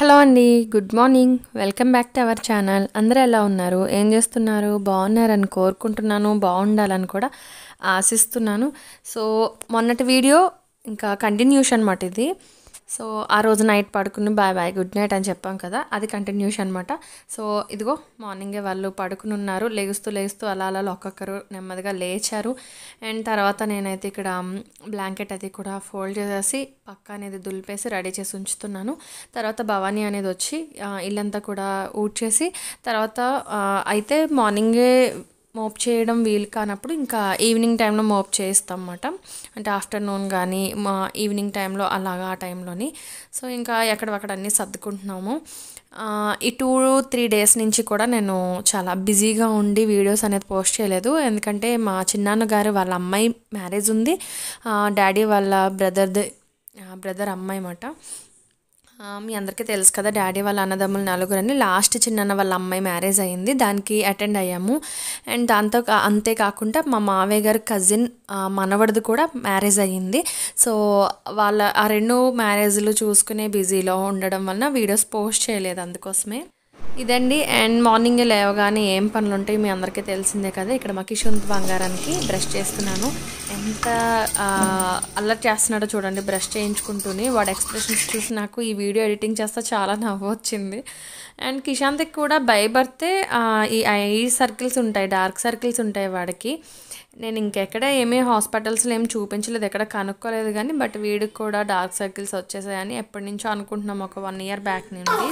Hello అండి good morning welcome back to our channel అందరూ ఎలా ఉన్నారు ఏం చేస్తున్నారు బాగున్నారని కోరుకుంటున్నాను బాగుండాలని కూడా ఆశిస్తున్నాను సో మొన్నటి వీడియో ఇంకా కంటిన్యూషన్ అనమాట ఇది సో ఆ రోజు నైట్ పడుకుని బాయ్ బాయ్ గుడ్ నైట్ అని చెప్పాం కదా అది కంటిన్యూషన్ అనమాట సో ఇదిగో మార్నింగే వాళ్ళు పడుకుని ఉన్నారు లేగుస్తూ లేస్తూ అలా అలా ఒక్కొక్కరు నెమ్మదిగా లేచారు అండ్ తర్వాత నేనైతే ఇక్కడ బ్లాంకెట్ అది కూడా ఫోల్డ్ చేసేసి పక్క అనేది దులిపేసి రెడీ చేసి ఉంచుతున్నాను తర్వాత భవానీ అనేది వచ్చి ఆ, ఇల్లంతా కూడా ఊడ్చేసి తర్వాత ఆ, అయితే మార్నింగే మోప్ చేయడం వీలు కానప్పుడు ఇంకా ఈవినింగ్ టైంలో మోప్ చేస్తాం అన్నమాట అంటే ఆఫ్టర్నూన్ కానీ మా ఈవినింగ్ టైంలో అలాగా ఆ టైంలోని సో ఇంకా ఎక్కడక్కడ అన్నీ సర్దుకుంటున్నాము ఆ, ఈ టూ త్రీ డేస్ నుంచి కూడా నేను చాలా బిజీగా ఉండి వీడియోస్ అనేది పోస్ట్ చేయలేదు ఎందుకంటే మా చిన్నాన్న గారు వాళ్ళ అమ్మాయి మ్యారేజ్ ఉంది ఆ, డాడీ వాళ్ళ బ్రదర్ది బ్రదర్ అమ్మాయి అన్నమాట ఆ, మీ అందరికీ తెలుసు కదా డాడీ వాళ్ళ అన్నదమ్ములు నలుగురని లాస్ట్ చిన్నన్న వాళ్ళ అమ్మాయి మ్యారేజ్ అయ్యింది దానికి అటెండ్ అయ్యాము అండ్ దాంతో కా- అంతేకాకుండా మా మావయ్య గారి కజిన్ మనవడిది కూడా మ్యారేజ్ అయ్యింది సో వాళ్ళ ఆ రెండు మ్యారేజ్లు చూసుకునే బిజీలో ఉండడం వలన వీడియోస్ పోస్ట్ చేయలేదు అందుకోసమే ఇదండి అండ్ మార్నింగ్ లేవగానే ఏం పనులు ఉంటాయి మీ అందరికీ తెలిసిందే కదా ఇక్కడ మా కిషోంత్ బంగారానికి బ్రష్ చేస్తున్నాను ఎంత ఆ, అల్లరి చేస్తున్నాడో చూడండి బ్రష్ చేయించుకుంటూనే వాడు ఎక్స్ప్రెషన్స్ చూసి నాకు ఈ వీడియో ఎడిటింగ్ చేస్తే చాలా నవ్వు వచ్చింది అండ్ కిషాంత్కి కూడా బై బర్తే ఈ ఐ సర్కిల్స్ ఉంటాయి డార్క్ సర్కిల్స్ ఉంటాయి వాడికి నేను ఇంకెక్కడ ఏమీ హాస్పిటల్స్లో ఏం చూపించలేదు ఎక్కడ కనుక్కోలేదు కానీ బట్ వీడికి కూడా డార్క్ సర్కిల్స్ వచ్చేసాయని ఎప్పటి నుంచో అనుకుంటున్నాం ఒక వన్ ఇయర్ బ్యాక్ నుండి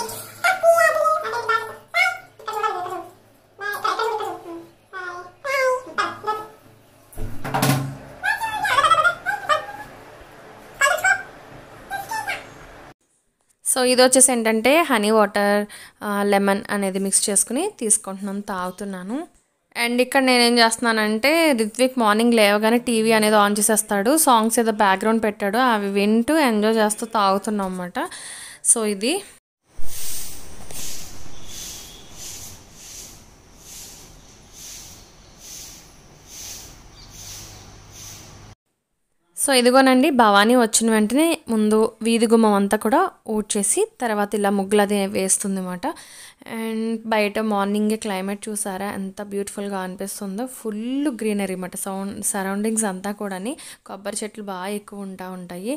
సో ఇది వచ్చేసి ఏంటంటే హనీ వాటర్ లెమన్ అనేది మిక్స్ చేసుకుని తీసుకుంటున్నాను తాగుతున్నాను అండ్ ఇక్కడ నేనేం చేస్తున్నానంటే రిత్విక్ మార్నింగ్ లేవగానే టీవీ అనేది ఆన్ చేసేస్తాడు సాంగ్స్ ఏదో బ్యాక్గ్రౌండ్ పెట్టాడు అవి వింటూ ఎంజాయ్ చేస్తూ తాగుతున్నాం అన్నమాట సో ఇది సో ఇదిగోనండి భవానీ వచ్చిన వెంటనే ముందు వీధి గుమ్మం అంతా కూడా ఊడ్చేసి తర్వాత ఇలా ముగ్గులు అది వేస్తుంది అనమాట అండ్ బయట మార్నింగే క్లైమేట్ చూసారా ఎంత బ్యూటిఫుల్గా అనిపిస్తుందో ఫుల్ గ్రీనరీ అనమాట సౌండ్ సరౌండింగ్స్ అంతా కూడాని కొబ్బరి చెట్లు బాగా ఎక్కువ ఉంటా ఉంటాయి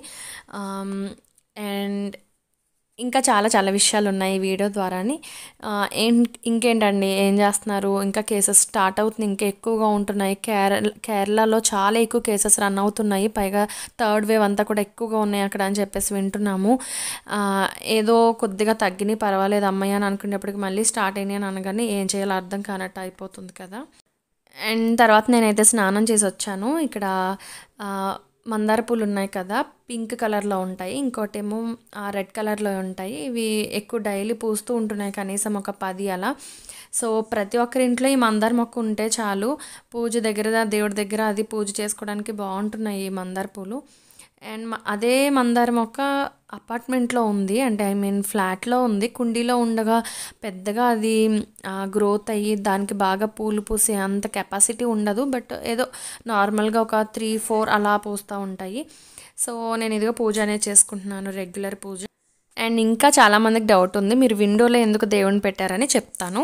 అండ్ ఇంకా చాలా చాలా విషయాలు ఉన్నాయి ఈ వీడియో ద్వారాని ఆ, ఏం ఇంకేంటండి ఏం చేస్తున్నారు ఇంకా కేసెస్ స్టార్ట్ అవుతుంది ఇంకా ఎక్కువగా ఉంటున్నాయి కేరళ కేరళలో చాలా ఎక్కువ కేసెస్ రన్ అవుతున్నాయి పైగా థర్డ్ వేవ్ అంతా కూడా ఎక్కువగా ఉన్నాయి అక్కడ అని చెప్పేసి వింటున్నాము ఆ, ఏదో కొద్దిగా తగ్గినాయి పర్వాలేదు అమ్మాయి అని అనుకునేప్పటికి మళ్ళీ స్టార్ట్ అయినాయి అని అనగానే ఏం చేయాలో అర్థం కానట్టు అయిపోతుంది కదా అండ్ తర్వాత నేనైతే స్నానం చేసి వచ్చాను ఇక్కడ ఆ, మందార పూలు ఉన్నాయి కదా పింక్ కలర్లో ఉంటాయి ఇంకోటేమో రెడ్ కలర్లో ఉంటాయి ఇవి ఎక్కువ డైలీ పూస్తూ ఉంటున్నాయి కనీసం ఒక పది అలా సో ప్రతి ఒక్కరి ఇంట్లో ఈ మందార మొక్క ఉంటే చాలు పూజ దగ్గర దేవుడి దగ్గర అది పూజ చేసుకోవడానికి బాగుంటున్నాయి ఈ మందార పూలు అండ్ మ- అదే మందార మొక్క అపార్ట్మెంట్లో ఉంది అంటే ఐ మీన్ ఫ్లాట్లో ఉంది కుండీలో ఉండగా పెద్దగా అది గ్రోత్ అయ్యి దానికి బాగా పూలు పూసే అంత కెపాసిటీ ఉండదు బట్ ఏదో నార్మల్గా ఒక త్రీ ఫోర్ అలా పూస్తూ ఉంటాయి సో నేను ఇదిగో పూజ అనేది చేసుకుంటున్నాను రెగ్యులర్ పూజ అండ్ ఇంకా చాలామందికి డౌట్ ఉంది మీరు విండోలో ఎందుకు దేవుని పెట్టారని చెప్తాను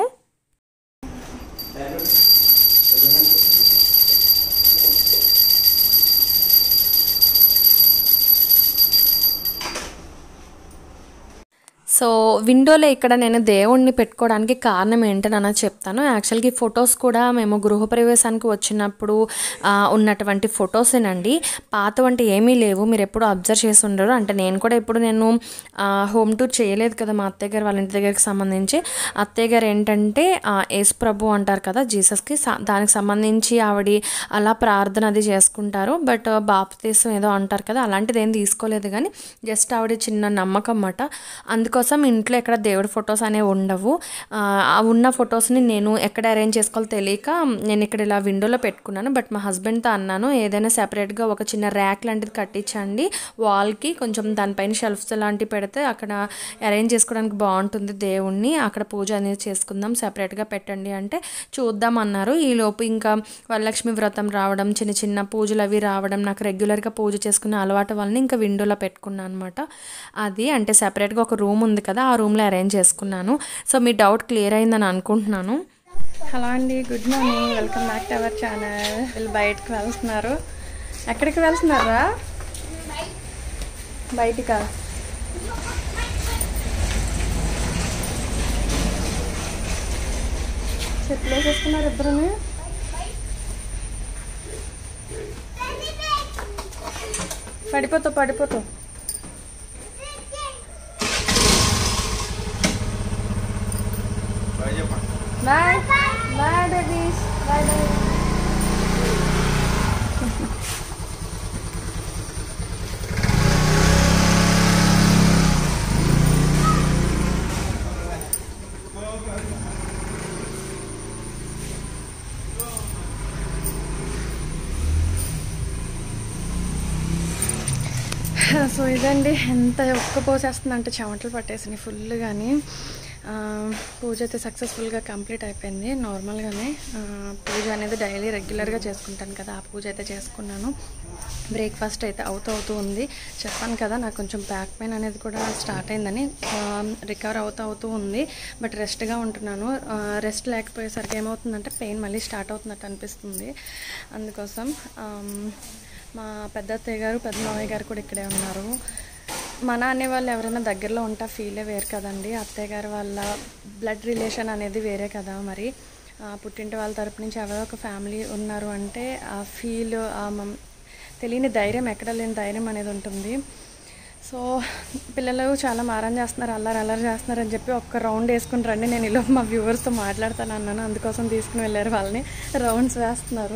సో విండోలో ఇక్కడ నేను దేవుణ్ణి పెట్టుకోవడానికి కారణం ఏంటని అన్నది చెప్తాను యాక్చువల్గా ఈ ఫొటోస్ కూడా మేము గృహప్రవేశానికి వచ్చినప్పుడు ఆ, ఉన్నటువంటి ఫొటోసేనండి పాత వంటి ఏమీ లేవు మీరు ఎప్పుడు అబ్జర్వ్ చేసి ఉండరు అంటే నేను కూడా ఎప్పుడు నేను హోమ్ టూర్ చేయలేదు కదా మా అత్తయ్య గారు వాళ్ళ ఇంటి దగ్గరికి సంబంధించి అత్తయ్య గారు ఏంటంటే ఆ, యేసు ప్రభు అంటారు కదా జీసస్కి స- దానికి సంబంధించి ఆవిడ అలా ప్రార్థన అది చేసుకుంటారు బట్ బాప్తీసం ఏదో అంటారు కదా అలాంటిది ఏం తీసుకోలేదు కానీ జస్ట్ ఆవిడ చిన్న నమ్మకం అన్నమాట అందుకోసం ఇంట్లో ఎక్కడ దేవుడి ఫొటోస్ అనేవి ఉండవు ఆ ఆ ఉన్న ఫొటోస్ని నేను ఎక్కడ అరేంజ్ చేసుకోవాలో తెలియక నేను ఇక్కడ ఇలా విండోలో పెట్టుకున్నాను బట్ మా హస్బెండ్తో అన్నాను ఏదైనా సెపరేట్గా ఒక చిన్న ర్యాక్ లాంటిది కట్టించండి వాల్కి కొంచెం దానిపైన షెల్ఫ్స్ లాంటివి పెడితే అక్కడ అరేంజ్ చేసుకోవడానికి బాగుంటుంది దేవుణ్ణి అక్కడ పూజ అనేది చేసుకుందాం సెపరేట్గా పెట్టండి అంటే చూద్దాం అన్నారు ఈలోపు ఇంకా వరలక్ష్మి వ్రతం రావడం చిన్న చిన్న పూజలు అవి రావడం నాకు రెగ్యులర్గా పూజ చేసుకునే అలవాటు వలన ఇంకా విండోలో పెట్టుకున్నాను అనమాట అది అంటే సెపరేట్గా ఒక రూమ్ ఉంది ఉంది కదా ఆ రూమ్లో అరేంజ్ చేసుకున్నాను సో మీ డౌట్ క్లియర్ అయిందని అనుకుంటున్నాను హలో అండి good morning welcome back to our channel వీళ్ళు బయటకు వెళ్తున్నారు ఎక్కడికి వెళ్తున్నారా బయటికా చెట్లు వేసేసుకున్నారు ఇద్దరుని పడిపోతావు పడిపోతావు bye bye babies bye bye so ఇదండి ఎంత ఒక్క పోసేస్తుంది అంటే చెమటలు పట్టేసినాయి ఫుల్ కానీ పూజ అయితే సక్సెస్ఫుల్గా కంప్లీట్ అయిపోయింది నార్మల్గానే ఆ, పూజ అనేది డైలీ రెగ్యులర్గా చేసుకుంటాను కదా ఆ పూజ అయితే చేసుకున్నాను బ్రేక్ఫాస్ట్ అయితే అవుతూ అవుతూ ఉంది చెప్పాను కదా నాకు కొంచెం బ్యాక్ పెయిన్ అనేది కూడా స్టార్ట్ అయిందని రికవర్ అవుతూ అవుతూ ఉంది బట్ రెస్ట్గా ఉంటున్నాను రెస్ట్ లేకపోయేసరికి ఏమవుతుందంటే పెయిన్ మళ్ళీ స్టార్ట్ అవుతున్నట్టు అనిపిస్తుంది అందుకోసం ఆమ్, మా పెద్ద అత్తయ్య గారు పెద్ద మావయ్య గారు కూడా ఇక్కడే ఉన్నారు మన అనే వాళ్ళు ఎవరైనా దగ్గరలో ఉంటే ఫీలే వేరు కదండి అత్తయ్య గారు వాళ్ళ బ్లడ్ రిలేషన్ అనేది వేరే కదా మరి ఆ, పుట్టింటి వాళ్ళ తరపు నుంచి ఎవరో ఒక ఫ్యామిలీ ఉన్నారు అంటే ఆ ఫీల్ ఆ మమ్- తెలియని ధైర్యం ఎక్కడ లేని ధైర్యం అనేది ఉంటుంది సో పిల్లలు చాలా మారం చేస్తున్నారు అల్లరి అల్లరి చేస్తున్నారు అని చెప్పి ఒక్క రౌండ్ వేసుకుని రండి నేను ఇలా మా వ్యూవర్స్తో మాట్లాడతాను అన్నాను అందుకోసం తీసుకుని వెళ్ళారు వాళ్ళని రౌండ్స్ వేస్తున్నారు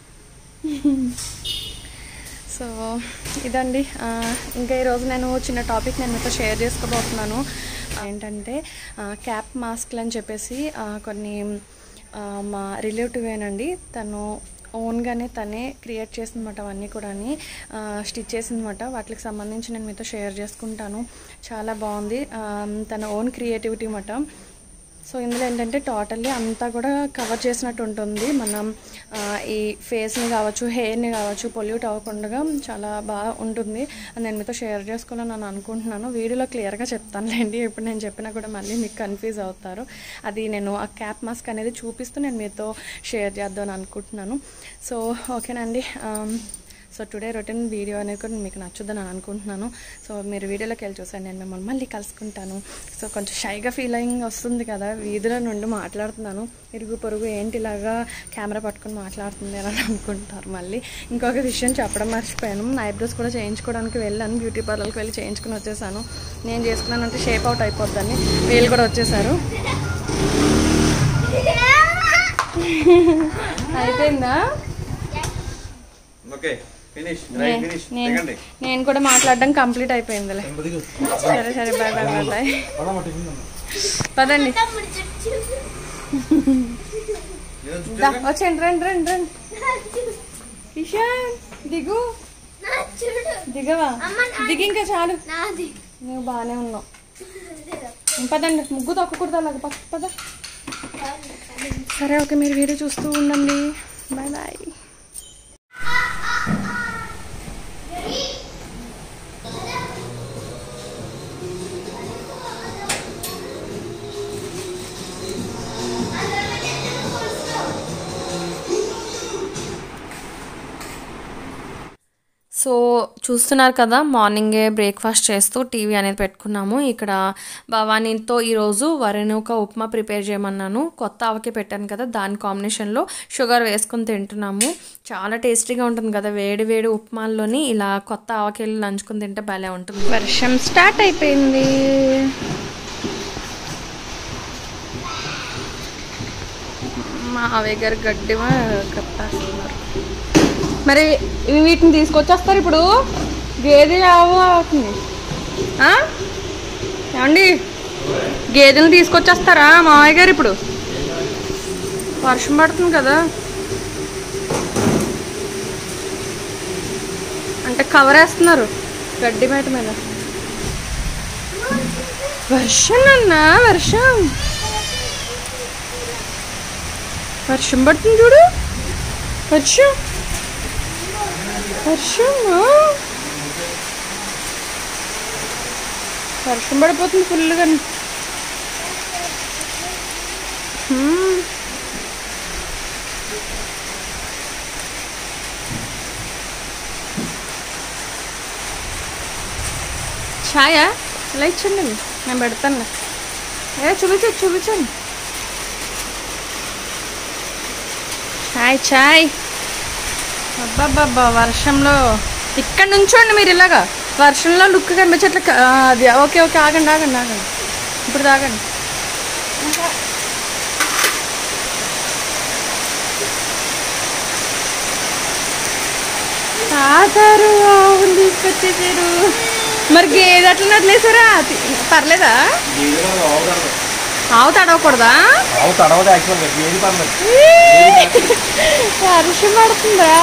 సో ఇదండి ఆ, ఇంకా ఈరోజు నేను చిన్న టాపిక్ నేను మీతో షేర్ చేసుకోబోతున్నాను ఏంటంటే ఆ, క్యాప్ మాస్క్లు అని చెప్పేసి ఆ, కొన్ని ఆ, మా రిలేటివేనండి తను ఓన్గానే తనే క్రియేట్ చేసిందన్నమాట అవన్నీ కూడా స్టిచ్ చేసిందన్నమాట వాటికి సంబంధించి నేను మీతో షేర్ చేసుకుంటాను చాలా బాగుంది ఆ, తన ఓన్ క్రియేటివిటీ అన్నమాట సో ఇందులో ఏంటంటే టోటల్లీ అంతా కూడా కవర్ చేసినట్టు ఉంటుంది మనం ఆ, ఈ ఫేస్ని కావచ్చు హెయిర్ని కావచ్చు పొల్యూట్ అవ్వకుండా చాలా బాగా ఉంటుంది అది నేను మీతో షేర్ చేసుకోవాలని నేను అనుకుంటున్నాను వీడియోలో క్లియర్గా చెప్తానులేండి ఇప్పుడు నేను చెప్పినా కూడా మళ్ళీ మీకు కన్ఫ్యూజ్ అవుతారు అది నేను ఆ క్యాప్ మాస్క్ అనేది చూపిస్తూ నేను మీతో షేర్ చేద్దామని అనుకుంటున్నాను సో ఓకేనండి um, so today routine video అనేది కూడా మీకు నచ్చుద్దని నేను అనుకుంటున్నాను సో మీరు వీడియోలోకి వెళ్ళి చూసాను నేను మిమ్మల్ని మళ్ళీ కలుసుకుంటాను సో కొంచెం షైగా ఫీలింగ్ వస్తుంది కదా వీధిలో నుండి మాట్లాడుతున్నాను ఇరుగు పొరుగు ఏంటి ఇలాగా కెమెరా పట్టుకొని మాట్లాడుతుంది అని అనుకుంటారు మళ్ళీ ఇంకొక విషయం చెప్పడం మర్చిపోయాను నా ఐబ్రోస్ కూడా చేయించుకోవడానికి వెళ్ళాను బ్యూటీ పార్లర్కి వెళ్ళి చేయించుకుని వచ్చేసాను నేను చేసుకున్నానంటే షేప్ అవుట్ అయిపోద్దని వీళ్ళు కూడా వచ్చేసారు అయిపోయిందా ఓకే ఫినిష్ రైట్ ఫినిష్ నేను సెకండ్ నేను కూడా మాట్లాడడం కంప్లీట్ అయిపోయిందిలే సరే సరే బాయ్ బాయ్ బాయ్ బాయ్ పదండి దా, వచ్చేయండి రండి రండి రండి ఇషాన్ దిగు దిగవా దిగి ఇంకా చాలు నువ్వు బాగానే ఉన్నావు పదండి ముగ్గు తొక్కకూడదు అలాగ పక్క పద సరే ఓకే మీరు వీడియో చూస్తూ ఉండండి బాయ్ బాయ్ సో చూస్తున్నారు కదా మార్నింగే బ్రేక్ఫాస్ట్ చేస్తూ టీవీ అనేది పెట్టుకున్నాము ఇక్కడ భవానీతో ఈరోజు వరెనుక ఉప్మా ప్రిపేర్ చేయమన్నాను కొత్త ఆవకి పెట్టాను కదా దాని కాంబినేషన్లో షుగర్ వేసుకొని తింటున్నాము చాలా టేస్టీగా ఉంటుంది కదా వేడి వేడి ఉప్మాల్లోని ఇలా కొత్త ఆవకాయలు నంచుకొని తింటే భలే ఉంటుంది వర్షం స్టార్ట్ అయిపోయింది మా ఆవయ్య గారు గడ్డి కప్పేస్తున్నారు మరి వీటిని తీసుకొచ్చేస్తారు ఇప్పుడు గేదె ఆవు అవుతుంది ఆ? ఏమండి గేదెలు తీసుకొచ్చేస్తారా మావయ్య గారు ఇప్పుడు వర్షం పడుతుంది కదా అంటే కవర్ వేస్తున్నారు గడ్డి మేట మీద వర్షం అన్న వర్షం వర్షం పడుతుంది చూడు వర్షం వర్షం వర్షం పడిపోతుంది ఫుల్గా ఛాయా ఇలా ఇచ్చండి నేను పెడతాను ఏ చూపించండి చూపించండి ఛాయ్ ఛాయ్ అబ్బాబ్బా వర్షంలో ఇక్కడ నుంచోండి మీరు ఇలాగా వర్షంలో లుక్ కనిపించట్లే క- ఆ, అది ఓకే ఓకే ఆగండి ఆగండి ఆగండి ఇప్పుడు తాగండి తాతారు ఆవులు తీసుకొచ్చేసారు మరి గేదె అట్లా వదిలేసారా తి- పర్లేదా ఆవు తడవకూడదా ఆవు తడవదు యాక్చువల్గా ఏది పర్లేదు వర్షం పడుతుందా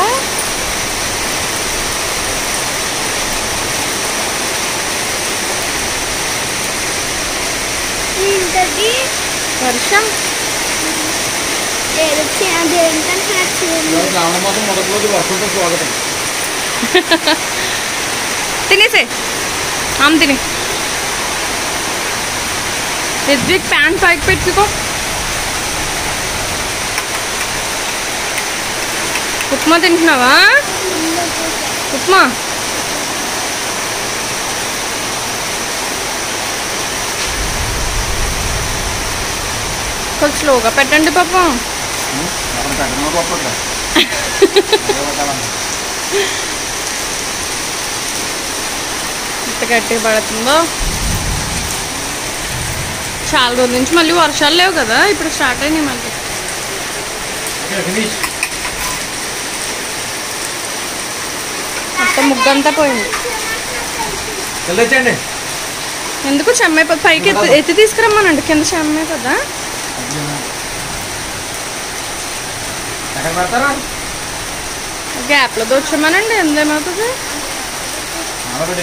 ఇంతది వర్షం ఏదో దేనికని హ్యాపీ శ్రావణ మాసం మొదటి రోజు వర్షంతో స్వాగతం తినేసే ఆమె తిని రిద్విక్ ప్యాంట్ పైకి పెట్టుకో ఉప్మా తింటున్నావా ఉప్మా కొంచెం స్లోగా పెట్టండి పాపం అక్కడ పెట్టడం గొప్పట్లే ఎంత గట్టిగా పడుతుందో చాలా రోజుల నుంచి మళ్ళీ వర్షాలు లేవు కదా ఇప్పుడు స్టార్ట్ అయినాయి మళ్ళీ ఫినిష్ మొత్తం ముగ్గంతా పోయింది వెళ్ళొచ్చండి ఎందుకు చెమ్మైపోద్ది పైకి ఎత్తి ఎత్తి తీసుకురమ్మానండి కింద చెమ్మైపోద్దా ఎక్కడ పెడతారా గ్యాప్లో దోచమనండి ఎంతేమవుతుంది ఆల్రెడీ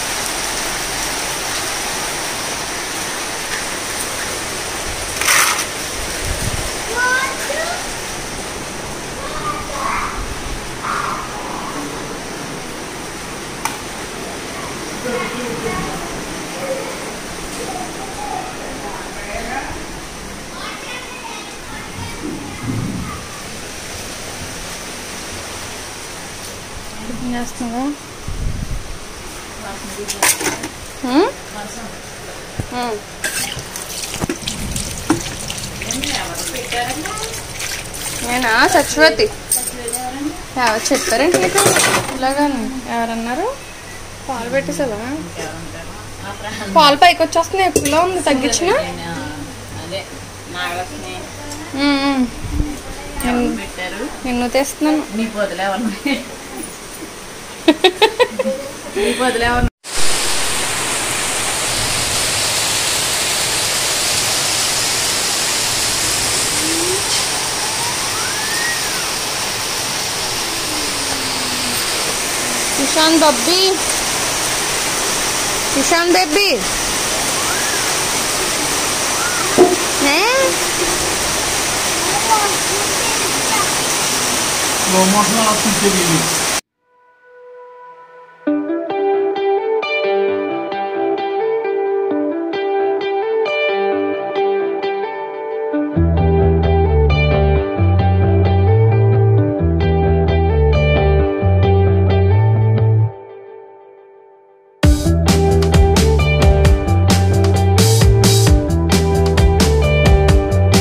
ఏం చేస్తున్నావా హ్మ్? హ్మ్. నేనా సత్యవతి ఎవరు చెప్పారండి నీకు ఇలాగా ఎవరన్నారు పాలు పెట్టేసావా పాలు పైకి వచ్చేస్తున్నాయి ఎప్పుడులో ఉంది తగ్గించిన అదే నాగలక్ష్మి పెట్టారు నిన్ను తెస్తున్నాను నీ పొదలే ఉన్నాయి నీ పొదలే ఉన్నాయి ఇషాన్ బబ్బీ ఇషాన్ బేబీ స్లో మోషన్ అలా కూర్చోబోయింది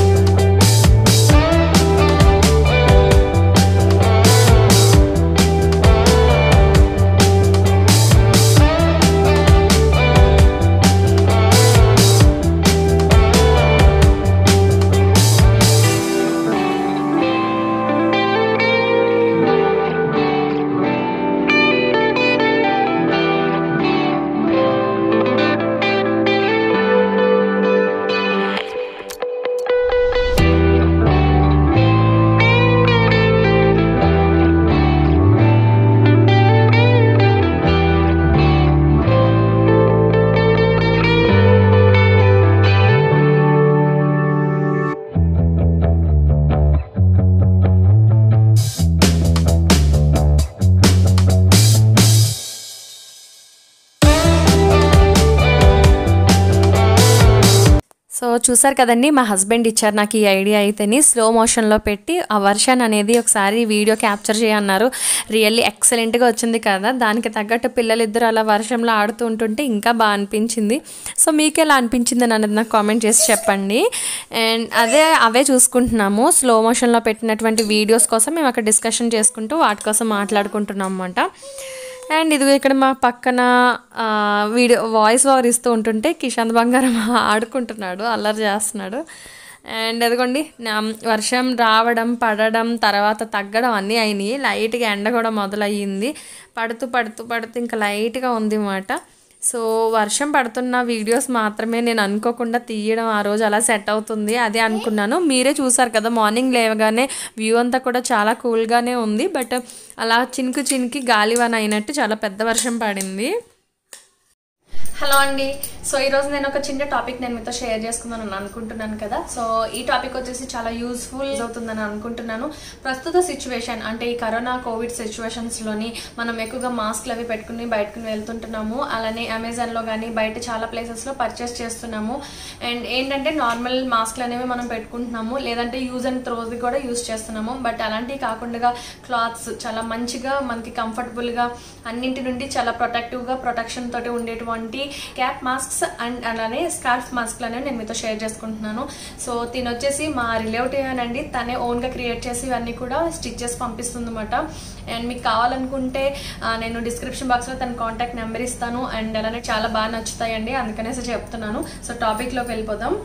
ఆ చూసారు కదండి మా హస్బెండ్ ఇచ్చారు నాకు ఈ ఐడియా అయితేని స్లో మోషన్లో పెట్టి ఆ వర్షన్ అనేది ఒకసారి వీడియో క్యాప్చర్ చేయన్నారు రియల్లీ ఎక్సలెంట్గా వచ్చింది కదా దానికి తగ్గట్టు పిల్లలిద్దరూ అలా వర్షంలో ఆడుతూ ఉంటుంటే ఇంకా బాగా అనిపించింది సో మీకు ఎలా అనిపించింది అని అనేది నాకు కామెంట్ చేసి చెప్పండి అండ్ అదే అవే చూసుకుంటున్నాము స్లో మోషన్లో పెట్టినటువంటి వీడియోస్ కోసం మేము అక్కడ డిస్కషన్ చేసుకుంటూ వాటి కోసం మాట్లాడుకుంటున్నాం అన్నమాట అండ్ ఇది ఇక్కడ మా పక్కన ఆ, వీడియో వాయిస్ ఓవర్ ఇస్తూ ఉంటుంటే కిషాంత్ బంగారం ఆడుకుంటున్నాడు అల్లరి చేస్తున్నాడు అండ్ అదిగోండి నా- వర్షం రావడం పడడం తర్వాత తగ్గడం అన్నీ అయినాయి లైట్గా ఎండ కూడా మొదలయ్యింది పడుతూ పడుతూ పడుతూ ఇంకా లైట్గా ఉంది మాట సో వర్షం పడుతున్న వీడియోస్ మాత్రమే నేను అనుకోకుండా తీయడం ఆ రోజు అలా సెట్ అవుతుంది అదే అనుకున్నాను మీరే చూసారు కదా మార్నింగ్ లేవగానే వ్యూ అంతా కూడా చాలా కూల్గానే ఉంది బట్ అలా చినుకు చినికి గాలివాన అయినట్టు చాలా పెద్ద వర్షం పడింది హలో అండి సో ఈరోజు నేను ఒక చిన్న టాపిక్ నేను మీతో షేర్ చేసుకుందాను అనుకుంటున్నాను కదా సో ఈ టాపిక్ వచ్చేసి చాలా యూస్ఫుల్ అవుతుందని అనుకుంటున్నాను ప్రస్తుత సిచ్యువేషన్ అంటే ఈ కరోనా కోవిడ్ సిచ్యువేషన్స్లోని మనం ఎక్కువగా మాస్క్లు అవి పెట్టుకుని బయటకు వెళ్తుంటున్నాము అలానే అమెజాన్లో కానీ బయట చాలా ప్లేసెస్లో పర్చేస్ చేస్తున్నాము అండ్ ఏంటంటే నార్మల్ మాస్క్లు అనేవి మనం పెట్టుకుంటున్నాము లేదంటే యూజ్ అండ్ త్రోది కూడా యూజ్ చేస్తున్నాము బట్ అలాంటివి కాకుండా క్లాత్స్ చాలా మంచిగా మనకి కంఫర్టబుల్గా అన్నింటి నుండి చాలా ప్రొటెక్టివ్గా ప్రొటెక్షన్ తోటి ఉండేటువంటి క్యాప్ మాస్క్స్ అండ్ అలానే స్కార్ఫ్ మాస్క్లు అనేవి నేను మీతో షేర్ చేసుకుంటున్నాను సో తిని వచ్చేసి మా రిలేటివ్ అండి తనే ఓన్గా క్రియేట్ చేసి ఇవన్నీ కూడా స్టిచ్ చేసి పంపిస్తుంది అనమాట అండ్ మీకు కావాలనుకుంటే ఆ, నేను డిస్క్రిప్షన్ బాక్స్లో తన కాంటాక్ట్ నెంబర్ ఇస్తాను అండ్ అలానే చాలా బాగా నచ్చుతాయండి అందుకనేసి చెప్తున్నాను సో టాపిక్లోకి వెళ్ళిపోదాం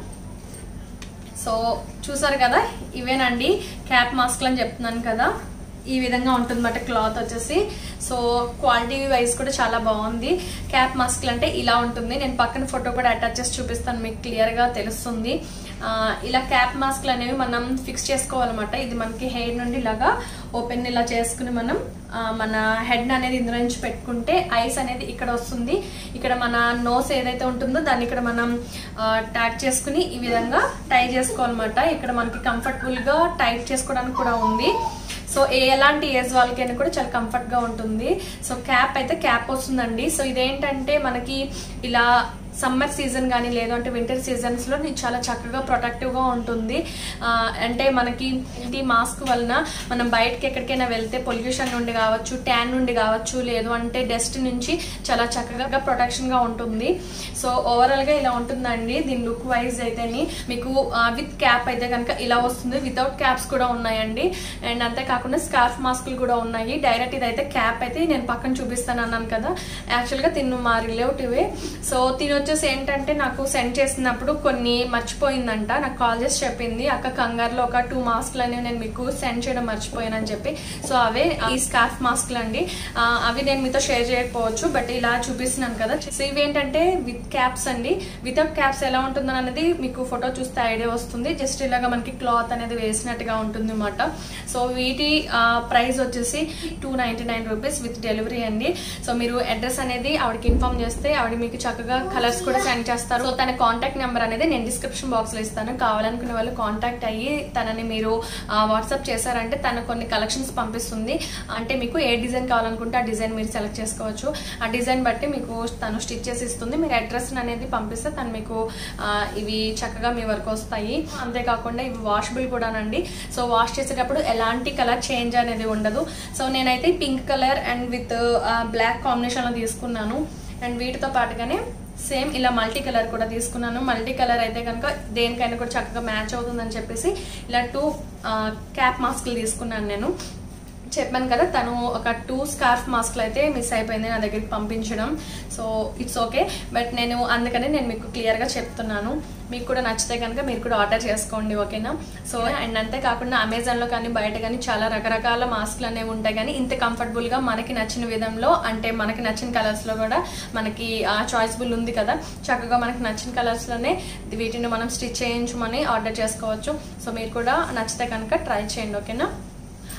సో చూసారు కదా ఇవేనండి క్యాప్ మాస్క్లు అని చెప్తున్నాను కదా ఈ విధంగా ఉంటుందన్నమాట క్లాత్ వచ్చేసి సో క్వాలిటీ వైజ్ కూడా చాలా బాగుంది క్యాప్ మాస్క్లు అంటే ఇలా ఉంటుంది నేను పక్కన ఫోటో కూడా అటాచ్ చేసి చూపిస్తాను మీకు క్లియర్గా తెలుస్తుంది ఆ, ఇలా క్యాప్ మాస్క్లు అనేవి మనం ఫిక్స్ చేసుకోవాలన్నమాట ఇది మనకి హెయిర్ నుండి ఇలాగా ఓపెన్ ఇలా చేసుకుని మనం ఆ, మన హెడ్ అనేది ఇందులో నుంచి పెట్టుకుంటే ఐస్ అనేది ఇక్కడ వస్తుంది ఇక్కడ మన నోస్ ఏదైతే ఉంటుందో దాన్ని ఇక్కడ మనం ట్యాక్ చేసుకుని ఈ విధంగా టై చేసుకోవాలన్నమాట ఇక్కడ మనకి కంఫర్టబుల్ గా టైట్ చేసుకోవడానికి కూడా ఉంది సో ఏ ఎలాంటి ఏజ్ వాళ్ళకైనా కూడా చాలా కంఫర్ట్ గా ఉంటుంది సో క్యాప్ అయితే క్యాప్ వస్తుందండి సో ఇదేంటంటే మనకి ఇలా సమ్మర్ సీజన్ కానీ లేదు అంటే వింటర్ సీజన్స్ లో ఇది చాలా చక్కగా ప్రొటెక్టివ్ గా ఉంటుంది ఆ, అంటే మనకి ఈ మాస్క్ వలన మనం బయటకి ఎక్కడికైనా వెళ్తే పొల్యూషన్ నుండి కావచ్చు ట్యాన్ నుండి కావచ్చు లేదు అంటే డస్ట్ నుంచి చాలా చక్కగా ప్రొటెక్షన్ గా ఉంటుంది సో ఓవరాల్ గా ఇలా ఉంటుందండి దీని లుక్ వైజ్ అయితేని మీకు విత్ క్యాప్ అయితే కనుక ఇలా వస్తుంది వితౌట్ క్యాప్స్ కూడా ఉన్నాయండి అండ్ అంతేకాకుండా స్కార్ఫ్ మాస్కులు కూడా ఉన్నాయి డైరెక్ట్ ఇదైతే క్యాప్ అయితే నేను పక్కన చూపిస్తాను అన్నాను కదా యాక్చువల్ గా తిను మా రిలేటివే సో తిను వచ్చేసి ఏంటంటే నాకు సెండ్ చేసినప్పుడు కొన్ని మర్చిపోయిందంట నాకు కాల్ చేసి చెప్పింది అక్క కంగారులో ఒక టూ మాస్క్లు అనేవి నేను మీకు సెండ్ చేయడం మర్చిపోయానని చెప్పి సో అవే ఈ స్కార్ఫ్ మాస్క్లు అండి ఆ, అవి నేను మీతో షేర్ చేయకపోవచ్చు బట్ ఇలా చూపిస్తున్నాను కదా సో ఇవి ఏంటంటే విత్ క్యాప్స్ అండి వితౌట్ క్యాప్స్ ఎలా ఉంటుందని అనేది మీకు ఫోటో చూస్తే ఐడియా వస్తుంది జస్ట్ ఇలాగా మనకి క్లాత్ అనేది వేసినట్టుగా ఉంటుంది అనమాట సో వీటి ప్రైస్ వచ్చేసి two ninety nine rupees with delivery అండి సో మీరు అడ్రస్ అనేది ఆవిడకి ఇన్ఫార్మ్ చేస్తే ఆవిడ మీకు చక్కగా కలర్స్ కూడా సెండ్ చేస్తారు సో తన కాంటాక్ట్ నెంబర్ అనేది నేను డిస్క్రిప్షన్ బాక్స్ లో ఇస్తాను కావాలనుకునే వాళ్ళు కాంటాక్ట్ అయ్యి తనని మీరు వాట్సాప్ చేశారంటే తన కొన్ని కలెక్షన్స్ పంపిస్తుంది అంటే మీకు ఏ డిజైన్ కావాలనుకుంటే ఆ డిజైన్ మీరు సెలెక్ట్ చేసుకోవచ్చు ఆ డిజైన్ బట్టి మీకు తను స్టిచ్ చేసి ఇస్తుంది మీరు అడ్రస్ అనేది పంపిస్తే తను మీకు ఆ, ఇవి చక్కగా మీ వరకు వస్తాయి అంతేకాకుండా ఇవి వాషబుల్ కూడానండి సో వాష్ చేసేటప్పుడు ఎలాంటి కలర్ చేంజ్ అనేది ఉండదు సో నేనైతే pink colour and with black combination లో తీసుకున్నాను అండ్ వీటితో పాటుగానే సేమ్ ఇలా మల్టీ కలర్ కూడా తీసుకున్నాను మల్టీ కలర్ అయితే కనుక దేనికైనా కూడా చక్కగా మ్యాచ్ అవుతుందని చెప్పేసి ఇలా టూ క్యాప్ మాస్క్లు తీసుకున్నాను నేను చెప్పాను కదా తను ఒక టూ స్కార్ఫ్ మాస్క్లు అయితే మిస్ అయిపోయింది నా దగ్గరికి పంపించడం సో ఇట్స్ ఓకే బట్ నేను అందుకని నేను మీకు క్లియర్గా చెప్తున్నాను మీకు కూడా నచ్చితే కనుక మీరు కూడా ఆర్డర్ చేసుకోండి ఓకేనా సో అండ్ అంతేకాకుండా అమెజాన్లో కానీ బయట కానీ చాలా రకరకాల మాస్క్లు అనేవి ఉంటాయి కానీ ఇంత కంఫర్టబుల్గా మనకి నచ్చిన విధంలో అంటే మనకి నచ్చిన కలర్స్లో కూడా మనకి చాయిస్బుల్ ఉంది కదా చక్కగా మనకి నచ్చిన కలర్స్లోనే వీటిని మనం స్టిచ్ చేయించమని ఆర్డర్ చేసుకోవచ్చు సో మీరు కూడా నచ్చితే కనుక ట్రై చేయండి ఓకేనా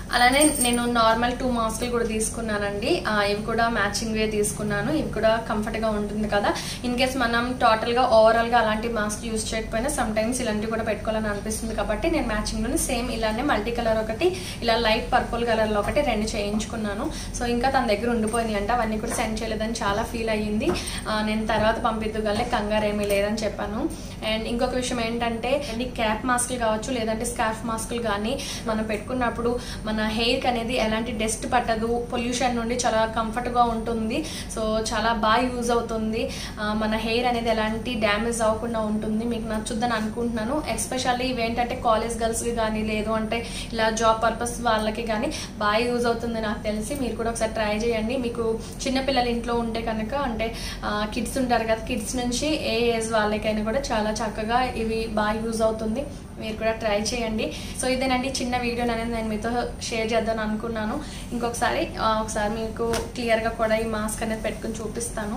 అలానే నేను నార్మల్ టూ మాస్కులు కూడా తీసుకున్నానండి ఆ, ఇవి కూడా మ్యాచింగ్ వే తీసుకున్నాను ఇవి కూడా కంఫర్ట్ గా ఉంటుంది కదా ఇన్ కేస్ మనం టోటల్ గా ఓవరాల్ గా అలాంటి మాస్క్ యూస్ చేయకపోయినా సమ్ టైమ్స్ ఇలాంటివి కూడా పెట్టుకోవాలని అనిపిస్తుంది కాబట్టి నేను మ్యాచింగ్ లోనే సేమ్ ఇలానే మల్టీ కలర్ ఒకటి ఇలా లైట్ పర్పుల్ కలర్ లో ఒకటి రెండు చేయించుకున్నాను సో ఇంకా తన దగ్గర ఉండిపోయింది అంట అవన్నీ కూడా సెండ్ చేయలేదని చాలా ఫీల్ అయ్యింది ఆ, నేను తర్వాత పంపిద్దుగలే కంగారు ఏమీ లేదని చెప్పాను అండ్ ఇంకొక విషయం ఏంటంటే ఈ క్యాప్ మాస్కులు కావచ్చు లేదంటే స్కార్ఫ్ మాస్కులు కానీ మనం పెట్టుకున్నప్పుడు మన హెయిర్కి అనేది ఎలాంటి డస్ట్ పట్టదు పొల్యూషన్ నుండి చాలా కంఫర్ట్గా ఉంటుంది సో చాలా బాగా యూజ్ అవుతుంది ఆ, మన హెయిర్ అనేది ఎలాంటి డ్యామేజ్ అవ్వకుండా ఉంటుంది మీకు నచ్చుద్దని అనుకుంటున్నాను ఎస్పెషల్లీ ఇవేంటంటే కాలేజ్ గర్ల్స్కి కానీ లేదు అంటే ఇలా జాబ్ పర్పస్ వాళ్ళకి కానీ బాగా యూజ్ అవుతుంది నాకు తెలిసి మీరు కూడా ఒకసారి ట్రై చేయండి మీకు చిన్నపిల్లలు ఇంట్లో ఉంటే కనుక అంటే కిడ్స్ ఉంటారు కదా కిడ్స్ నుంచి ఏ ఏజ్ వాళ్ళకైనా కూడా చాలా చక్కగా ఇవి బాగా యూజ్ అవుతుంది మీరు కూడా ట్రై చేయండి సో ఇదేనండి చిన్న వీడియో అనేది నేను మీతో షేర్ చేద్దాం అనుకున్నాను ఇంకొకసారి ఆ, ఒకసారి మీకు క్లియర్గా కూడా ఈ మాస్క్ అనేది పెట్టుకుని చూపిస్తాను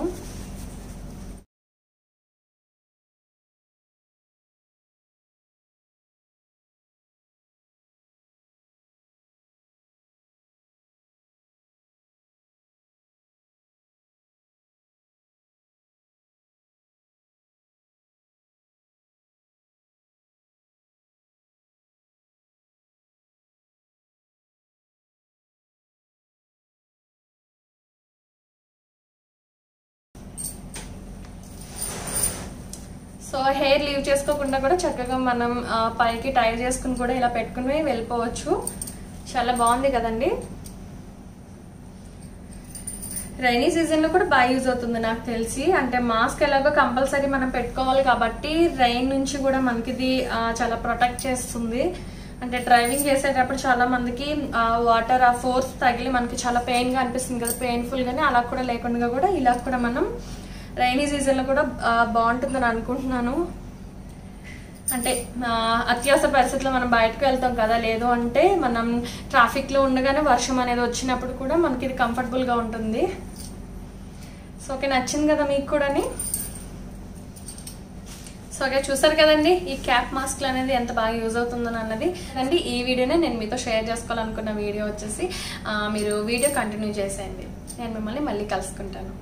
సో హెయిర్ లీవ్ చేసుకోకుండా కూడా చక్కగా మనం ఆ, పైకి టై చేసుకుని కూడా ఇలా పెట్టుకుని వెళ్ళిపోవచ్చు చాలా బాగుంది కదండి రైనీ సీజన్ లో కూడా బాగా యూజ్ అవుతుంది నాకు తెలిసి అంటే మాస్క్ ఎలాగో కంపల్సరీ మనం పెట్టుకోవాలి కాబట్టి రైన్ నుంచి కూడా మనకి ఇది ఆ, చాలా ప్రొటెక్ట్ చేస్తుంది అంటే డ్రైవింగ్ చేసేటప్పుడు చాలా మందికి వాటర్ ఆ ఫోర్స్ తగిలి మనకి చాలా పెయిన్ గా అనిపిస్తుంది కదా పెయిన్ఫుల్ గానీ అలా కూడా లేకుండా కూడా ఇలా కూడా మనం రైనీ సీజన్ లో కూడా ఆ, బాగుంటుందని అనుకుంటున్నాను అంటే ఆ, అత్యవసర పరిస్థితుల్లో మనం బయటకు వెళ్తాం కదా లేదు అంటే మనం ట్రాఫిక్ లో ఉండగానే వర్షం అనేది వచ్చినప్పుడు కూడా మనకి ఇది కంఫర్టబుల్ గా ఉంటుంది సో ఓకే నచ్చింది కదా మీకు కూడాని సో ఓకే చూసారు కదండి ఈ క్యాప్ మాస్క్ అనేది ఎంత బాగా యూజ్ అవుతుందని అన్నది అండి ఈ వీడియోనే నేను మీతో షేర్ చేసుకోవాలనుకున్న వీడియో వచ్చేసి ఆ, మీరు వీడియో కంటిన్యూ చేసేయండి నేను మిమ్మల్ని మళ్ళీ కలుసుకుంటాను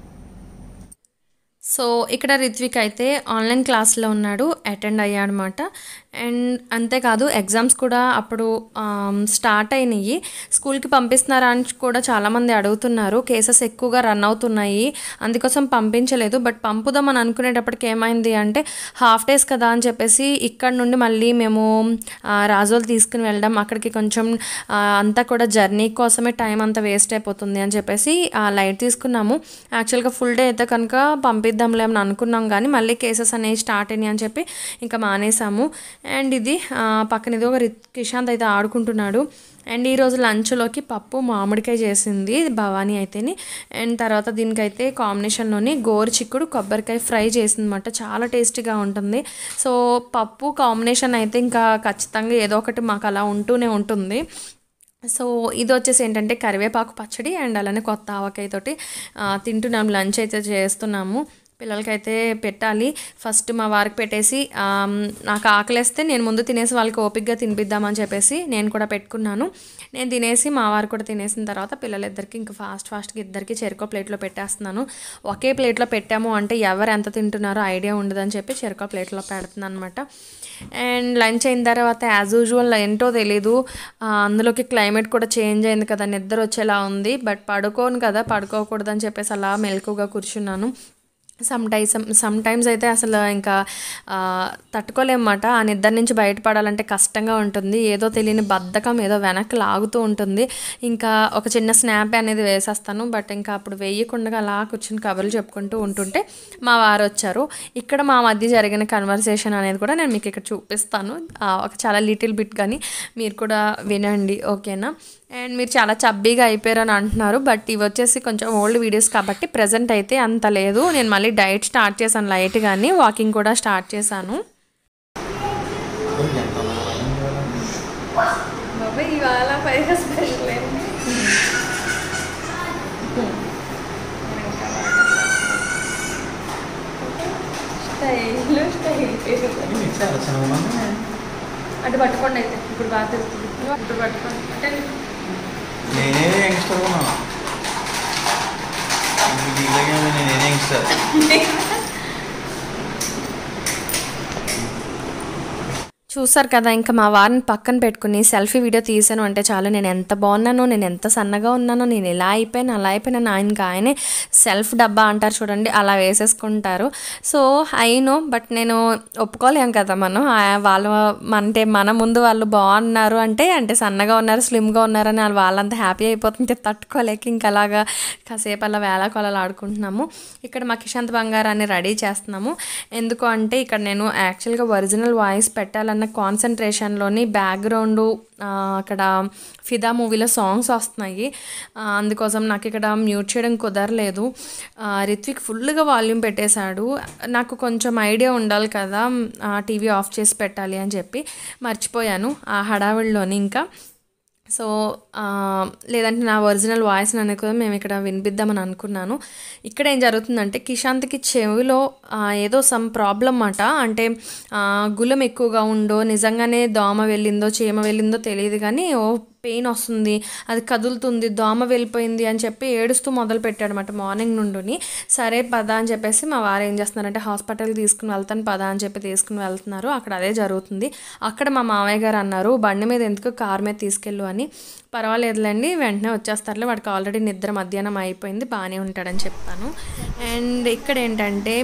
సో ఇక్కడ రిత్విక్ అయితే ఆన్లైన్ క్లాస్లో ఉన్నాడు అటెండ్ అయ్యాడనమాట అండ్ అంతేకాదు ఎగ్జామ్స్ కూడా అప్పుడు ఆమ్, స్టార్ట్ అయినాయి స్కూల్కి పంపిస్తున్నారా అని కూడా చాలామంది అడుగుతున్నారు కేసెస్ ఎక్కువగా రన్ అవుతున్నాయి అందుకోసం పంపించలేదు బట్ పంపుదాం అని అనుకునేటప్పటికి ఏమైంది అంటే హాఫ్ డేస్ కదా అని చెప్పేసి ఇక్కడ నుండి మళ్ళీ మేము ఆ, రాజోలు తీసుకుని వెళ్ళడం అక్కడికి కొంచెం ఆ, అంతా కూడా జర్నీ కోసమే టైం అంతా వేస్ట్ అయిపోతుంది అని చెప్పేసి ఆ లైట్ తీసుకున్నాము యాక్చువల్గా ఫుల్ డే అయితే కనుక పంపిద్దాంలే అని అనుకున్నాం కానీ మళ్ళీ కేసెస్ అనేవి స్టార్ట్ అయినాయి అని చెప్పి ఇంకా మానేసాము అండ్ ఇది ఆ, పక్కన ఇది ఒక రిత్ కిషాంత్ అయితే ఆడుకుంటున్నాడు అండ్ ఈరోజు లంచ్లోకి పప్పు మామిడికాయ చేసింది భవానీ అయితేని అండ్ తర్వాత దీనికైతే కాంబినేషన్లోని గోరు చిక్కుడు కొబ్బరికాయ ఫ్రై చేసిందన్నమాట చాలా టేస్టీగా ఉంటుంది సో పప్పు కాంబినేషన్ అయితే ఇంకా ఖచ్చితంగా ఏదో ఒకటి మాకు అలా ఉంటూనే ఉంటుంది సో ఇది వచ్చేసి ఏంటంటే కరివేపాకు పచ్చడి అండ్ అలానే కొత్త ఆవకాయతోటి ఆ, తింటున్నాము లంచ్ అయితే చేస్తున్నాము పిల్లలకైతే పెట్టాలి ఫస్ట్ మా వారికి పెట్టేసి ఆమ్, నాకు ఆకలేస్తే నేను ముందు తినేసి వాళ్ళకి ఓపిక్గా తినిపిద్దామని చెప్పేసి నేను కూడా పెట్టుకున్నాను నేను తినేసి మా వారు కూడా తినేసిన తర్వాత పిల్లలిద్దరికి ఇంకా ఫాస్ట్ ఫాస్ట్గా ఇద్దరికి చెరుకో ప్లేట్లో పెట్టేస్తున్నాను ఒకే ప్లేట్లో పెట్టాము అంటే ఎవరు ఎంత తింటున్నారో ఐడియా ఉండదని చెప్పి చెరుకో ప్లేట్లో పెడుతున్నాను అనమాట అండ్ లంచ్ అయిన తర్వాత యాజ్ యూజువల్ ఏంటో తెలీదు ఆ, అందులోకి క్లైమేట్ కూడా చేంజ్ అయింది కదా నిద్ర వచ్చేలా ఉంది బట్ పడుకోను కదా పడుకోకూడదని చెప్పేసి అలా మెలకుగా కూర్చున్నాను సమ్ టైమ్స్ సమ్ టైమ్స్ అయితే అసలు ఇంకా ఆ, తట్టుకోలేమన్నమాట ఆ నిద్ర నుంచి బయటపడాలంటే కష్టంగా ఉంటుంది ఏదో తెలియని బద్ధకం ఏదో వెనక్కి లాగుతూ ఉంటుంది ఇంకా ఒక చిన్న స్నాప్ అనేది వేసేస్తాను బట్ ఇంకా అప్పుడు వేయకుండా అలా కూర్చుని కబుర్లు చెప్పుకుంటూ ఉంటుంటే మా వారు వచ్చారు ఇక్కడ మా మధ్య జరిగిన కన్వర్సేషన్ అనేది కూడా నేను మీకు ఇక్కడ చూపిస్తాను ఆ, ఒక చాలా లిటిల్ బిట్ కానీ మీరు కూడా వినండి ఓకేనా అండ్ మీరు చాలా చబ్బీగా అయిపోయారని అంటున్నారు బట్ ఇవి వచ్చేసి కొంచెం ఓల్డ్ వీడియోస్ కాబట్టి ప్రజెంట్ అయితే అంత లేదు నేను మళ్ళీ డైట్ స్టార్ట్ చేశాను లైట్ కానీ వాకింగ్ కూడా స్టార్ట్ చేశాను బాబాయ్ ఇవాళ పైగా స్పెషల్ స్టైల్ స్టైల్ అటు పట్టుకోండి అయితే ఇప్పుడు బాగా తిరుగుతుంది ఇప్పుడు పట్టుకొని అంటే నేనే యంగ్స్టర్ ఉన్నాను మీకు ఇలాగే ఉంది, నేనే యంగ్స్టర్ చూసారు కదా ఇంకా మా వారిని పక్కన పెట్టుకుని సెల్ఫీ వీడియో తీసాను అంటే చాలు నేను ఎంత బాగున్నానో నేను ఎంత సన్నగా ఉన్నానో నేను ఇలా అయిపోయాను అలా అయిపోయాను ఆయనకి ఆయనే సెల్ఫ్ డబ్బా అంటారు చూడండి అలా వేసేసుకుంటారు సో అయినో బట్ నేను ఒప్పుకోలేం కదా మనం ఆ- వాళ్ళ అంటే మన ముందు వాళ్ళు బాగున్నారు అంటే అంటే సన్నగా ఉన్నారు స్లిమ్గా ఉన్నారని వాళ్ళు వాళ్ళంతా హ్యాపీ అయిపోతుంటే తట్టుకోలేక ఇంకా అలాగా కాసేపు అలా వేళ కొలలు ఆడుకుంటున్నాము ఇక్కడ మా కిషాంత్ బంగారాన్ని రెడీ చేస్తున్నాము ఎందుకు అంటే ఇక్కడ నేను యాక్చువల్గా ఒరిజినల్ వాయిస్ పెట్టాలన్న కాన్సన్ట్రేషన్లోని బ్యాక్గ్రౌండ్ అక్కడ ఫిదా మూవీలో సాంగ్స్ వస్తున్నాయి ఆ, అందుకోసం నాకు ఇక్కడ మ్యూట్ చేయడం కుదరలేదు ఆ, రిత్విక్ ఫుల్గా వాల్యూమ్ పెట్టేశాడు నాకు కొంచెం ఐడియా ఉండాలి కదా టీవీ ఆఫ్ చేసి పెట్టాలి అని చెప్పి మర్చిపోయాను ఆ హడావిడిలోని ఇంకా సో ఆ, లేదంటే నా ఒరిజినల్ వాయిస్ అనేది కూడా మేము ఇక్కడ వినిపిద్దామని అనుకున్నాను ఇక్కడ ఏం జరుగుతుందంటే కిషాంత్కి చెవిలో ఆ, ఏదో సమ్ ప్రాబ్లం అన్నమాట అంటే ఆ, గులం ఎక్కువగా ఉండో నిజంగానే దోమ వెళ్ళిందో చీమ వెళ్ళిందో తెలియదు కానీ ఓ పెయిన్ వస్తుంది అది కదులుతుంది దోమ వెళ్ళిపోయింది అని చెప్పి ఏడుస్తూ మొదలు పెట్టాడు అనమాట మార్నింగ్ నుండి సరే పద అని చెప్పేసి మా వారు ఏం చేస్తున్నారంటే హాస్పిటల్కి తీసుకుని వెళ్తాను పద అని చెప్పి తీసుకుని వెళ్తున్నారు అక్కడ అదే జరుగుతుంది అక్కడ మా మామయ్య గారు అన్నారు బండి మీద ఎందుకు కార్ మీద తీసుకెళ్ళు అని పర్వాలేదులేండి వెంటనే వచ్చేస్తారులే వాడికి ఆల్రెడీ నిద్ర మధ్యాహ్నం అయిపోయింది బాగానే ఉంటాడని చెప్పాను అండ్ ఇక్కడ ఏంటంటే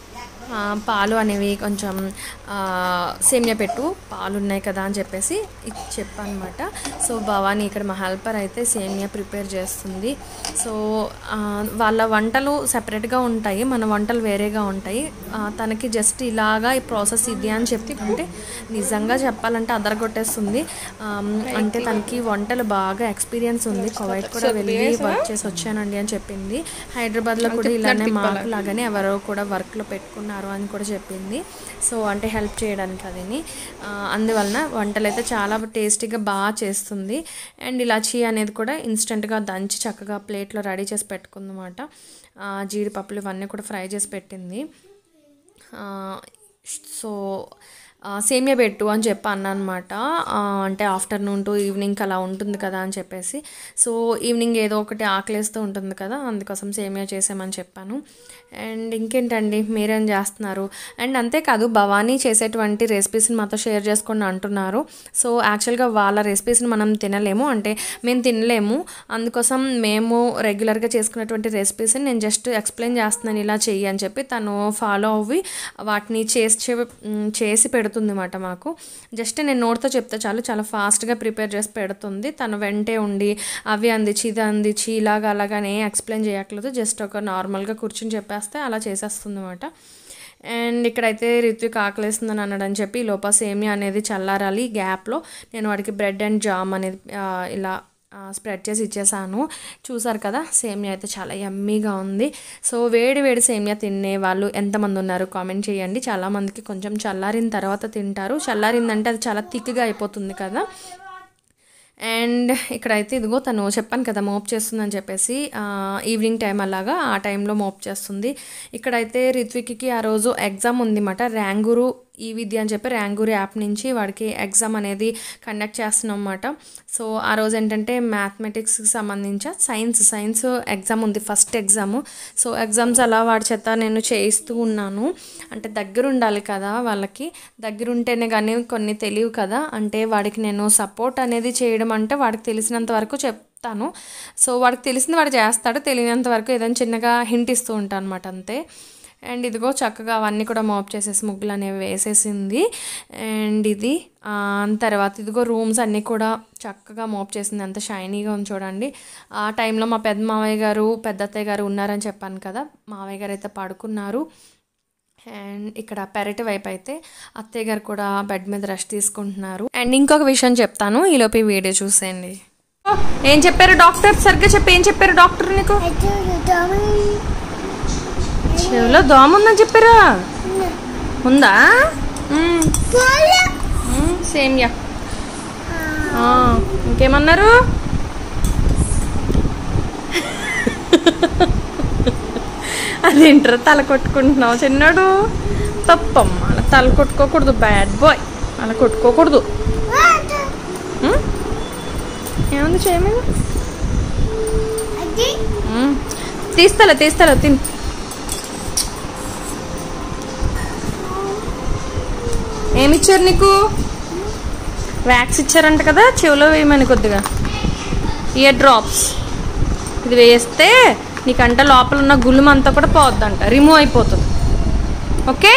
ఆ, పాలు అనేవి కొంచెం ఆ, సేమియా పెట్టు పాలు ఉన్నాయి కదా అని చెప్పేసి ఇది చెప్పనమాట సో భవానీ ఇక్కడ మా హెల్పర్ అయితే సేమియా ప్రిపేర్ చేస్తుంది సో ఆ, వాళ్ళ వంటలు సెపరేట్గా ఉంటాయి మన వంటలు వేరేగా ఉంటాయి ఆ, తనకి జస్ట్ ఇలాగా ఈ ప్రాసెస్ ఇది అని చెప్పి అంటే నిజంగా చెప్పాలంటే అదరగొట్టేస్తుంది ఆమ్, అంటే తనకి వంటలు బాగా ఎక్స్పీరియన్స్ ఉంది కువైట్ కూడా వెళ్ళి వర్క్ చేసి వచ్చానండి అని చెప్పింది హైదరాబాద్లో కూడా ఇలానే మాకు లాగానే ఎవరో కూడా వర్క్లో పెట్టుకున్నారు అని కూడా చెప్పింది సో అంటే హెల్ప్ చేయడానికి అదిని ఆ, అందువలన వంటలు అయితే చాలా టేస్టీగా బాగా చేస్తుంది అండ్ ఇలాచీ అనేది కూడా ఇన్స్టెంట్గా దంచి చక్కగా ప్లేట్లో రెడీ చేసి పెట్టుకుందన్నమాట ఆ, జీడిపప్పులు ఇవన్నీ కూడా ఫ్రై చేసి పెట్టింది ఆ, సో ఆ, సేమియా పెట్టు అని చెప్పి అన్నా అనమాట అంటే ఆఫ్టర్నూన్ టు ఈవినింగ్ అలా ఉంటుంది కదా అని చెప్పేసి సో ఈవినింగ్ ఏదో ఒకటి ఆకలేస్తూ ఉంటుంది కదా అందుకోసం సేమియా చేసామని చెప్పాను అండ్ ఇంకేంటండి మీరేం చేస్తున్నారు అండ్ అంతేకాదు భవానీ చేసేటువంటి రెసిపీస్ని మాతో షేర్ చేసుకోండి అంటున్నారు సో యాక్చువల్గా వాళ్ళ రెసిపీస్ని మనం తినలేము అంటే మేము తినలేము అందుకోసం మేము రెగ్యులర్గా చేసుకున్నటువంటి రెసిపీస్ని నేను జస్ట్ ఎక్స్ప్లెయిన్ చేస్తున్నాను ఇలా చెయ్యి అని చెప్పి తను ఫాలో అవ్వి వాటిని చేసి చె- మ్, చేసి పెడుతుంది అన్నమాట మాకు జస్ట్ నేను నోట్తో చెప్తే చాలు చాలా ఫాస్ట్గా ప్రిపేర్ చేసి పెడుతుంది తను వెంటే ఉండి అవి అందించి ఇది అందించి ఇలాగా అలాగానే ఎక్స్ప్లెయిన్ చేయట్లేదు జస్ట్ ఒక నార్మల్గా కూర్చుని చెప్పేస్తే అలా చేసేస్తుంది అనమాట అండ్ ఇక్కడైతే రిత్విక్ ఆకలేస్తుందని అన్నాడని చెప్పి ఈ లోపల సేమియా అనేది చల్లారాలి ఈ గ్యాప్లో నేను వాడికి బ్రెడ్ అండ్ జామ్ అనేది ఆ, ఇలా స్ప్రెడ్ చేసి ఇచ్చేసాను చూసారు కదా సేమియా అయితే చాలా యమ్మీగా ఉంది సో వేడి వేడి సేమియా తినే వాళ్ళు ఎంతమంది ఉన్నారు కామెంట్ చేయండి చాలామందికి కొంచెం చల్లారిన తర్వాత తింటారు చల్లారిందంటే అది చాలా థిక్గా అయిపోతుంది కదా అండ్ ఇక్కడైతే ఇదిగో తను చెప్పాను కదా మోప్ చేస్తుందని చెప్పేసి ఆ, ఈవినింగ్ టైం అలాగా ఆ టైంలో మోప్ చేస్తుంది ఇక్కడైతే రిత్విక్కి ఆ రోజు ఎగ్జామ్ ఉందన్నమాట ర్యాంగురు ఈ విద్య అని చెప్పి ర్యాంగురు యాప్ నుంచి వాడికి ఎగ్జామ్ అనేది కండక్ట్ చేస్తున్నాం అన్నమాట సో ఆ రోజు ఏంటంటే మ్యాథమెటిక్స్కి సంబంధించి సైన్స్ సైన్స్ ఎగ్జామ్ ఉంది ఫస్ట్ ఎగ్జామ్ సో ఎగ్జామ్స్ అలా వాడి చేత నేను చేయిస్తూ ఉన్నాను అంటే దగ్గర ఉండాలి కదా వాళ్ళకి దగ్గర ఉంటేనే కానీ కొన్ని తెలియవు కదా అంటే వాడికి నేను సపోర్ట్ అనేది చేయడం అంటే వాడికి తెలిసినంత వరకు చెప్తాను సో వాడికి తెలిసింది వాడు చేస్తాడు తెలియనంత వరకు ఏదైనా చిన్నగా హింట్ ఇస్తూ ఉంటాను అనమాట అంతే అండ్ ఇదిగో చక్కగా అవన్నీ కూడా మోప్ చేసేసి ముగ్గులు అనేవి వేసేసింది అండ్ ఇది ఆ, తర్వాత ఇదిగో రూమ్స్ అన్నీ కూడా చక్కగా మోప్ చేసింది అంత షైనీగా ఉంది చూడండి ఆ టైంలో మా పెద్ద మావయ్య గారు పెద్ద అత్తయ్య గారు ఉన్నారని చెప్పాను కదా మావయ్య గారు అయితే పడుకున్నారు అండ్ ఇక్కడ పెరటి వైపు అయితే అత్తయ్య గారు కూడా బెడ్ మీద రెస్ట్ తీసుకుంటున్నారు అండ్ ఇంకొక విషయం చెప్తాను ఈలోపు ఈ వీడియో చూసేయండి ఏం చెప్పారు డాక్టర్ సరిగ్గా చెప్పి ఏం చెప్పారు డాక్టర్ నీకు అయితే దోమ చెవిలో దోమ ఉందని చెప్పారా ఉందా మ్మ్. మ్మ్, సేమియా ఆ, ఇంకేమన్నారు అదేంటారు తల కొట్టుకుంటున్నావు చిన్నాడు తప్పమ్మ అలా తల కొట్టుకోకూడదు బ్యాడ్ బాయ్ అలా కొట్టుకోకూడదు ఏముంది చేయమని అది తీస్తాలే తీస్తాలే తిని ఏమిచ్చారు నీకు వ్యాక్స్ ఇచ్చారంట కదా చెవిలో వేయమని కొద్దిగా ఇయర్ డ్రాప్స్ ఇది వేస్తే నీకంట లోపల ఉన్న గుళ్ళుమ అంతా కూడా పోద్దంట రిమూవ్ అయిపోతుంది ఓకే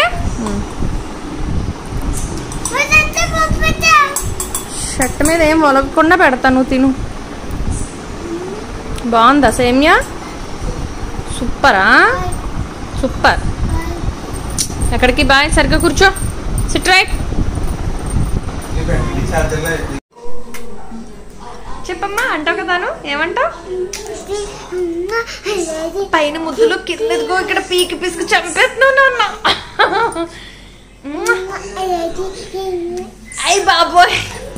వదంతా పప్పటా షర్ట్ మీద ఏం ఒలగకుండా పెడతాను తిను బాగుందా సేమియా సూపరా సూపర్ ఎక్కడికి బాయ్ సరిగ్గా కూర్చో సిట్ రైట్ చెప్పమ్మా అంటావు కదాను ఏమంటావు పైన ముద్దులు కిందదిగో ఇక్కడ పీకి పిసికి చంపేస్తున్నావు నాన్న అయ్యి బాబోయ్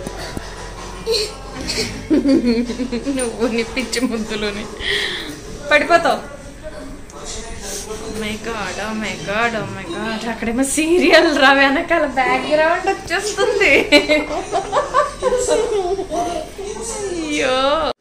నువ్వు నీ పిచ్చి ముద్దులోని పడిపోతావు my god oh my god oh my god అక్కడేమో సీరియల్ రా వెనకాల బ్యాక్గ్రౌండ్ వచ్చేస్తుంది అయ్యో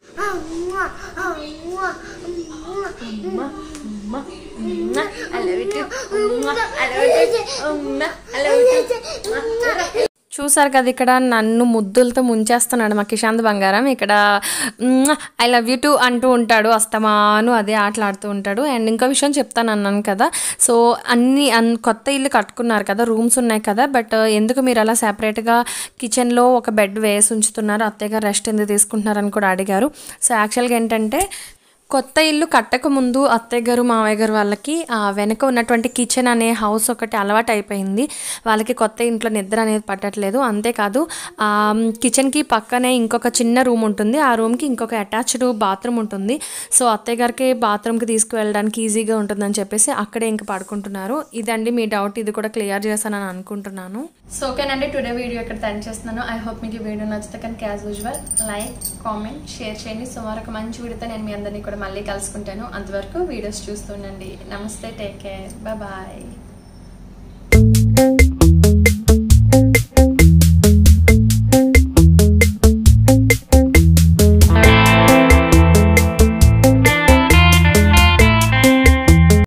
చూసారు కదా ఇక్కడ నన్ను ముద్దులతో ముంచేస్తున్నాడు మా కిషాంత్ బంగారం ఇక్కడ ఐ లవ్ యూ టూ అంటూ ఉంటాడు అస్తమాను అదే ఆటలాడుతూ ఉంటాడు అండ్ ఇంకో విషయం చెప్తాను అన్నాను కదా సో అన్ని అన్ కొత్త ఇల్లు కట్టుకున్నారు కదా రూమ్స్ ఉన్నాయి కదా బట్ ఎందుకు మీరు అలా సెపరేట్గా కిచెన్లో ఒక బెడ్ వేసి ఉంచుతున్నారు అత్తయ్య గారు రెస్ట్ ఎందుకు తీసుకుంటున్నారని కూడా అడిగారు సో యాక్చువల్గా ఏంటంటే కొత్త ఇల్లు కట్టక ముందు అత్తయ్య గారు మావయ్య గారు వాళ్ళకి ఆ వెనక ఉన్నటువంటి కిచెన్ అనే హౌస్ ఒకటి అలవాటు అయిపోయింది వాళ్ళకి కొత్త ఇంట్లో నిద్ర అనేది పట్టట్లేదు అంతేకాదు ఆ కిచెన్కి పక్కనే ఇంకొక చిన్న రూమ్ ఉంటుంది ఆ రూమ్కి ఇంకొక అటాచ్డ్ బాత్రూమ్ ఉంటుంది సో అత్తయ్య గారికి బాత్రూమ్కి తీసుకువెళ్ళడానికి ఈజీగా ఉంటుందని చెప్పేసి అక్కడే ఇంక పడుకుంటున్నారు ఇదండి మీ డౌట్ ఇది కూడా క్లియర్ చేశానని అనుకుంటున్నాను సో ఓకేనండి టుడే వీడియో ఇక్కడ తయారు చేస్తున్నాను ఐ హోప్ మీకు ఈ వీడియో నచ్చితే కనుక as usual like comment share చేయండి సో మరొక మంచి వీడియోతో నేను మీ అందరినీ కూడా మళ్ళీ కలుసుకుంటాను అంతవరకు వీడియోస్ చూస్తుండండి నమస్తే టేక్ కేర్ బాయ్